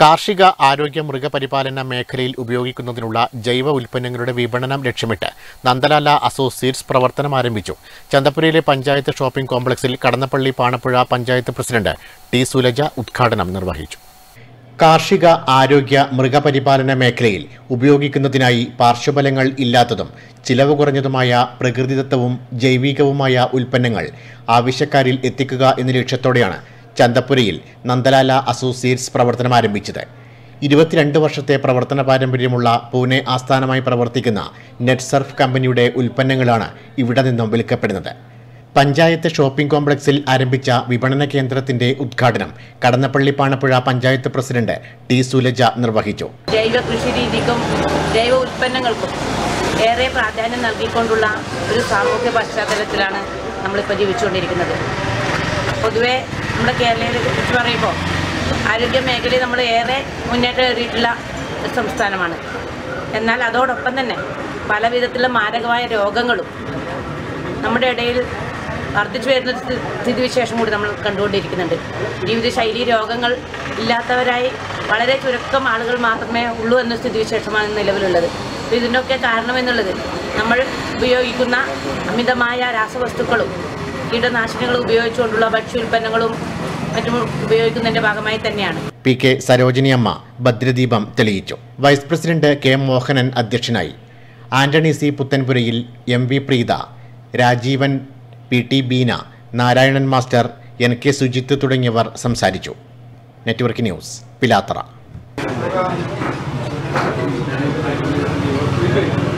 കാർഷിക ആരോഗ്യ മൃഗപരിപാലന മേഖലയിൽ ഉപയോഗിക്കുന്നതിനുള്ള ജൈവ ഉൽപ്പന്നങ്ങളുടെ വിപണനം ലക്ഷ്യമിട്ട് നന്ദലാല അസോസിയേറ്റ്സ് പ്രവർത്തനം ആരംഭിച്ചു ചന്തപുരയിലെ പഞ്ചായത്ത് ഷോപ്പിംഗ് കോംപ്ലക്സിൽ കടന്നപ്പള്ളി പാണപ്പുഴ പഞ്ചായത്ത് പ്രസിഡന്റ് ടി സുലജ ഉദ്ഘാടനം നിർവഹിച്ചു കാർഷിക ആരോഗ്യ മൃഗപരിപാലന മേഖലയിൽ ഉപയോഗിക്കുന്നതിനായി പാർശ്വഫലങ്ങൾ ഇല്ലാത്തതും ചിലവ് കുറഞ്ഞതുമായ പ്രകൃതിദത്തവും ജൈവികവുമായ ഉൽപ്പന്നങ്ങൾ ആവശ്യക്കാരിൽ എത്തിക്കുക എന്ന ലക്ഷ്യത്തോടെയാണ് ചന്തപ്പുരയിൽ നന്ദലാല അസോസിയേറ്റ്സ് പ്രവർത്തനം ആരംഭിച്ചത് ഇരുപത്തിരണ്ട് വർഷത്തെ പ്രവർത്തന പാരമ്പര്യമുള്ള പൂനെ ആസ്ഥാനമായി പ്രവർത്തിക്കുന്ന നെറ്റ് സർഫ് കമ്പനിയുടെ ഉൽപ്പന്നങ്ങളാണ് ഇവിടെ നിന്നും വിൽക്കപ്പെടുന്നത് പഞ്ചായത്ത് ഷോപ്പിംഗ് കോംപ്ലക്സിൽ ആരംഭിച്ച വിപണന കേന്ദ്രത്തിന്റെ ഉദ്ഘാടനം കടന്നപ്പള്ളി പാണപ്പുഴ പഞ്ചായത്ത് പ്രസിഡന്റ് ടി സുലജ നിർവഹിച്ചു ജൈവ കൃഷി രീതിക്കും ജൈവ ഉൽപ്പന്നങ്ങൾക്കും ഏറെ പ്രാധാന്യം നൽകിക്കൊണ്ടുള്ള ഒരു സാമൂഹ്യ പശ്ചാത്തലത്തിലാണ് നമ്മളിപ്പോൾ ജീവിച്ചുകൊണ്ടിരിക്കുന്നത് പൊതുവേ നമ്മുടെ കേരളത്തെ കുറിച്ച് പറയുമ്പോൾ ആരോഗ്യ മേഖലയിൽ നമ്മൾ ഏറെ മുന്നേറ്റം നേടിയിട്ടുള്ള ഒരു സംസ്ഥാനമാണ് എന്നാൽ അതോടൊപ്പം തന്നെ പല വിധത്തിലുള്ള മാരകമായ രോഗങ്ങളും നമ്മുടെ ഇടയിൽ വർദ്ധിച്ചു വരുന്ന സ്ഥി- സ്ഥിതിവിശേഷം കൂടി നമ്മൾ കണ്ടുകൊണ്ടിരിക്കുന്നുണ്ട് ജീവിതശൈലി രോഗങ്ങൾ ഇല്ലാത്തവരായി വളരെ ചുരുക്കം ആളുകൾ മാത്രമേ ഉള്ളൂ എന്ന സ്ഥിതിവിശേഷമാണ് നിലവിലുള്ളത് അപ്പോൾ ഇതിനൊക്കെ കാരണമെന്നുള്ളത് നമ്മൾ ഉപയോഗിക്കുന്ന അമിതമായ രാസവസ്തുക്കളും കീടനാശിനികളും ഉപയോഗിച്ചുകൊണ്ടുള്ള ഭക്ഷ്യോൽപ്പന്നങ്ങളും മറ്റും ഉപയോഗിക്കുന്നതിൻ്റെ ഭാഗമായി തന്നെയാണ് പി കെ സരോജിനിയമ്മ ഭദ്രദീപം തെളിയിച്ചു വൈസ് പ്രസിഡന്റ് കെ മോഹനൻ അധ്യക്ഷനായി Antony C Puthanpurayil M V Preetha Rajeevan P T Beena Narayanan master N K Sujith തുടങ്ങിയവർ സംസാരിച്ചു നെറ്റ്വർക്ക് ന്യൂസ് പിലാത്തറ